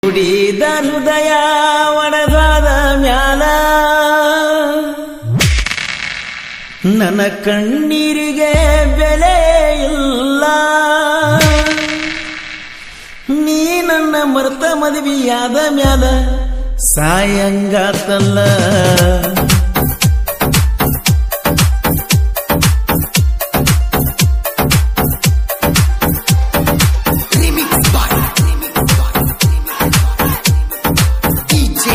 ಕುಡಿದ ಹೃದಯ ಒಣಗಾದ ಮ್ಯಾಲ ನನ್ನ ಕಣ್ಣೀರಿಗೆ ಬೆಲೆ ಇಲ್ಲ ನೀ ನನ್ನ ಮರ್ತ ಮದುವೆಯಾದ ಮ್ಯಾಲ ಸಾಯಂಗಾತಲ್ಲ Remix by DJ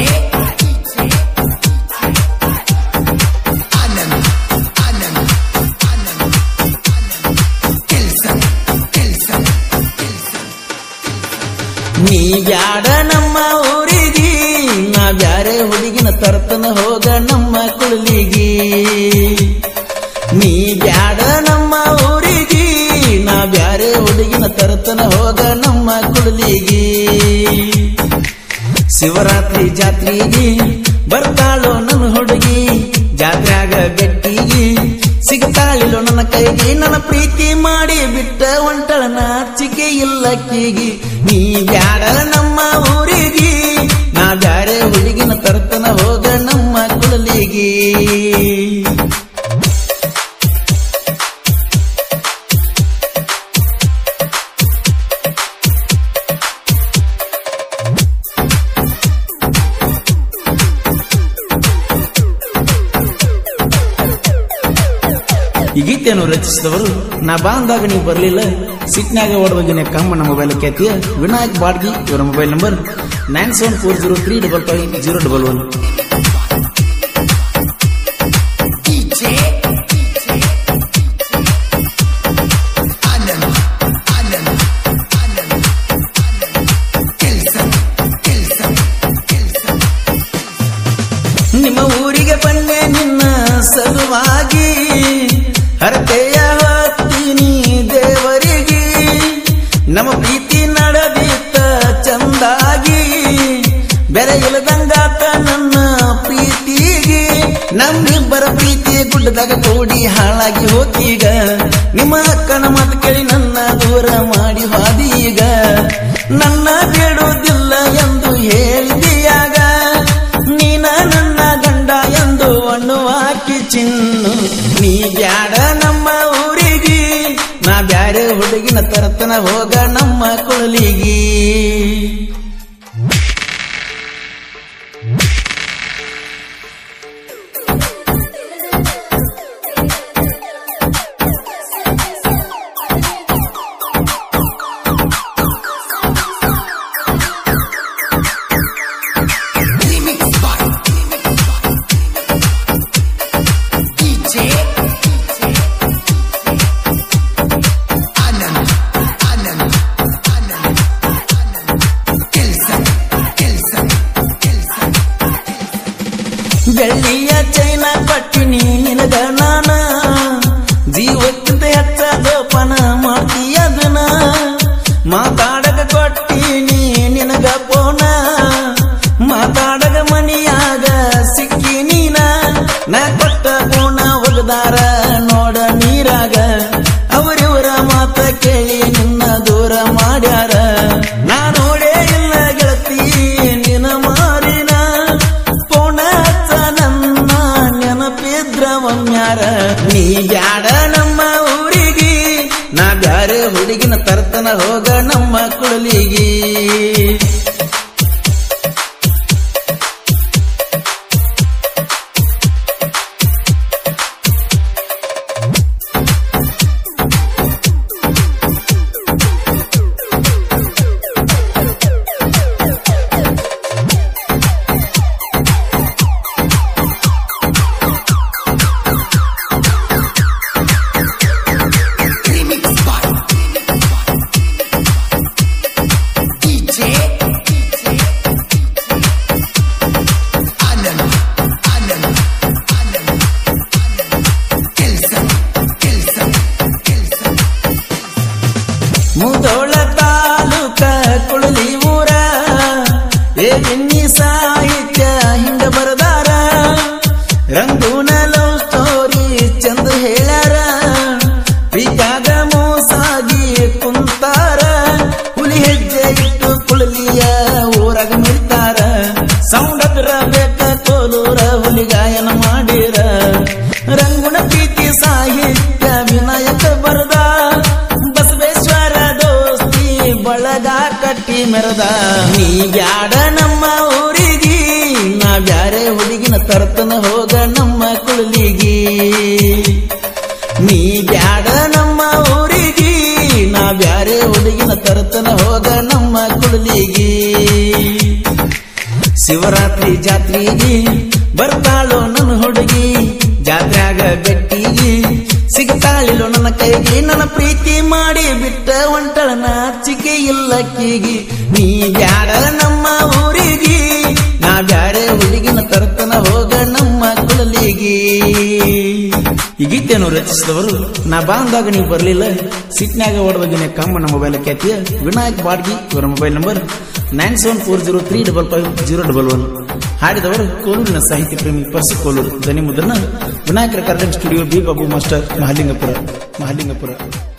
Anand Anand Anand Kelson Kelson Kelson ನೀ ಬ್ಯಾಡ ನಮ್ಮ ಊರಿಗೆ ನಾ ಬ್ಯಾರೆ ಹುಡುಗಿನ ತರ್ತನ ಹೋಗ ನಮ್ಮ ಕುಳಲಿಗಿ ನೀ ಬ್ಯಾಡ ನಮ್ಮ ಊರಿಗೆ ನಾ ಬ್ಯಾರೆ ಹುಡುಗಿನ ತರ್ತನ ಹೋಗ ನಮ್ಮ ಕುಳಲಿಗಿ ಶಿವರಾತ್ರಿ ಜಾತ್ರೆಗೆ ಬರ್ತಾಳೋ ನನ್ನ ಹುಡುಗಿ ಜಾತ್ರ್ಯಾಗ ಗಟ್ಟಿಗಿ ಸಿಗ್ತಾಳಿಲ್ಲೋ ನನ್ನ ಕೈಗೆ ನನ್ನ ಪ್ರೀತಿ ಮಾಡಿ ಬಿಟ್ಟ ಒಂಟಳ ನಾಚಿಕೆ ಇಲ್ಲಕ್ಕಿಗಿ ನೀ ಬ್ಯಾಡ ನಮ್ಮ ಊರಿಗೆ ನಾ ಬ್ಯಾರೆ ಹುಡುಗಿನ ತರ್ತನ ಹೋಗ ನಮ್ಮ ಕುಳಲಿಗಿ ಈ ಗೀತೆಯನ್ನು ರಚಿಸಿದವರು ನಾ ಬಾಂದಾಗ ನೀವು ಬರಲಿಲ್ಲ ಸಿಟ್ನಾಗ ಓಡೋಗಿನ ಕಮ್ಮನ ಮೊಬೈಲ್ ಖ್ಯಾತಿಯ ವಿನಾಯಕ್ ಬಾಡ್ಗಿ ಇವರ mobile number nine seven four zero three double five zero double one DJ Anand Anand Anand Kelson Kelson Kelson ನಿಮ್ಮ ಊರಿಗೆ ಬಂದೆ ನಿನ್ನ ಸಲುವಾಗಿ ಹರತೆಯ ಹೊತ್ತೀನಿ ದೇವರಿಗೆ ನಮ್ಮ ಪ್ರೀತಿ ನಡೆದಿತ್ತ ಚಂದಾಗಿ ಬೆರೆ ಇಲ್ಲದಂಗಾತ ನನ್ನ ಪ್ರೀತಿಗೆ ನಮ್ಮಿಬ್ಬರ ಪ್ರೀತಿ ಗುಡ್ಡದಾಗ ಕೂಡಿ ಹಾಳಾಗಿ ಹೋತೀಗ ನಿಮ್ಮ ಅಕ್ಕನ ಮಾತು ಕೇಳಿ ನನ್ನ ದೂರ ಮಾಡಿ ಹಾದೀಗ ನನ್ನ ಬೇಡುವುದಿಲ್ಲ ಎಂದು ಹೇಳಿದೆಯಾಗ ನೀನ ನನ್ನ ಗಂಡ ಎಂದು ಹಾಕಿ ಚಿನ್ನು ನೀ ಬ್ಯಾಡ ನಮ್ಮ ಊರಿಗೆ ನಾ ಬ್ಯಾರೆ ಹುಡುಗಿನ ತರತನ ಹೋಗ ನಮ್ಮ ಕುಳಲಿಗಿ Remix by DJ Anand Anand Anand Kelson Kelson Kelson ಬೆಳ್ಳಿಯ ಚೈನ ಪಟ್ಟಿನಿ ನಿನಗ ನಾನ ಜೀವಕ್ಕಿಂತ ಹೆಚ್ಚ ಜೋಪಾನ ಮಾಡ್ತೀಯದನ ಮಾತಾಡಕ ಕೊಟ್ಟಿನಿ ನಿನಗ ಪೋನ ಮಾತಾಡಗ ಮನಿಯಾಗ ಸಿಕ್ಕಿ ನೀನ ನಾ ಕೊಟ್ಟ ಗುಣ ಒಗದಾರ ನೋಡ ನೀರಾಗ ಅವರಿವರ ಮಾತ ಕೇಳಿ ನಿನ್ನ ದೂರ ಮಾಡ್ಯಾರ ನಾ ನೋಡೇ ಇಲ್ಲ ಗೆಳತಿ ನಿನ ಮಾರಿನ ಪೋಣ ಹಚ್ಚ ನನ್ನ ನೆನಪಿದ್ರ ಒಮ್ಮ್ಯಾರ ನೀ ಬ್ಯಾಡ ನಮ್ಮ ಊರಿಗೆ ನಾ ಬ್ಯಾರೆ ಹುಡುಗಿನ ತರ್ತನ ಹೋಗ ನಮ್ಮ ಕುಳಲಿಗಿ Remix by DJ Anand Anand Anand Kelson Kelson Kelson Mudhol ತಾಲೂಕ ಕುಳಲಿ ಊರ ಏ ಎನ್ನಿ ಸಾಹಿತ್ಯ ಹಿಂಗ ಬರದಾರ ರಂಗೂನ ಲವ್ ಸ್ಟೋರಿ ಚಂದ ಹೇಳ್ಯಾರ ಪ್ರೀತ್ಯಾಗ ಮೋಸಾಗಿ ಕುಂತಾರ ಹುಲಿ ಹೆಜ್ಜೆ ಇಟ್ಟು ಕುಳಲಿಯ ಊರ ಊರಾಗ ಮಿಡ್ತಾರ ಸೌಂಡ್ ಅದ್ರ ಬೇಕ ಕೋಲೂರ ಹುಲಿ ಗಾಯನ ಮಾಡಿರ ರಂಗುಣ ಪ್ರೀತಿ ಸಾಹಿತ್ಯ ವಿನಾಯಕ ಬರದ ಬಸವೇಶ್ವರ ದೋಸ್ತಿ ಬಳಗ ಕಟ್ಟಿ ಮೆರದ ನೀ ಬ್ಯಾಡ ನಮ್ಮ ಊರಿಗಿ ನಾ ಬ್ಯಾರೆ ಹುಡುಗಿನ ತರ್ತನ ಹೋಗ ನಮ್ಮ ಕುಳಲಿಗಿ ನೀ ಬ್ಯಾಡ ನಮ್ಮ ಊರಿಗಿ ನಾ ಬ್ಯಾರೆ ಹುಡುಗಿನ ತರ್ತನ ಹೋಗ ನಮ್ಮ ಕುಳಲಿಗಿ ಶಿವರಾತ್ರಿ ಜಾತ್ರೆಗೆ ಬರ್ತಾಳೋ ನನ್ನ ಹುಡುಗಿ ಜಾತ್ರ್ಯಾಗ ಗಟ್ಟಿಗಿ ಸಿಗ್ತಾಳಿಲೋ ನನ್ನ ಕೈಗೆ ನನ್ನ ಪ್ರೀತಿ ಮಾಡಿ ಬಿಟ್ಟ ಒಂಟಳ ನಾಚಿಕೆ ಇಲ್ಲಕ್ಕಿಗಿ ನೀ ಬ್ಯಾಡ ನಮ್ಮ ಊರಿಗಿ ನಾ ಬ್ಯಾರೆ ಹುಡುಗಿನ ತರ್ತನ ಹೋಗ ನಮ್ಮ ಕುಳಲಿಗಿ ಈ ಗೀತೆಯನ್ನು ರಚಿಸಿದವರು ನಾ ಬಾಂದಾಗ ನೀವು ಬರಲಿಲ್ಲ ಸಿಟ್ನ್ಯಾಗ ಹೊಡೆದಗಿನ ಕಮ್ಮನ ಮೊಬೈಲ್ ಖ್ಯಾತಿಯ ವಿನಾಯಕ್ ಬಾಡ್ಗಿ ಇವರ mobile number nine seven four zero three double five zero double one ಹಾಡಿದವರು ಕೋಲೂರಿನ ಸಾಹಿತ್ಯ ಪ್ರೇಮಿ ಪರ್ಸು ಕೋಲೂರು ಧ್ವನಿ ಮುದ್ರಣ Vinayaka recording studio B Babu master Mahalingapura Mahalingapura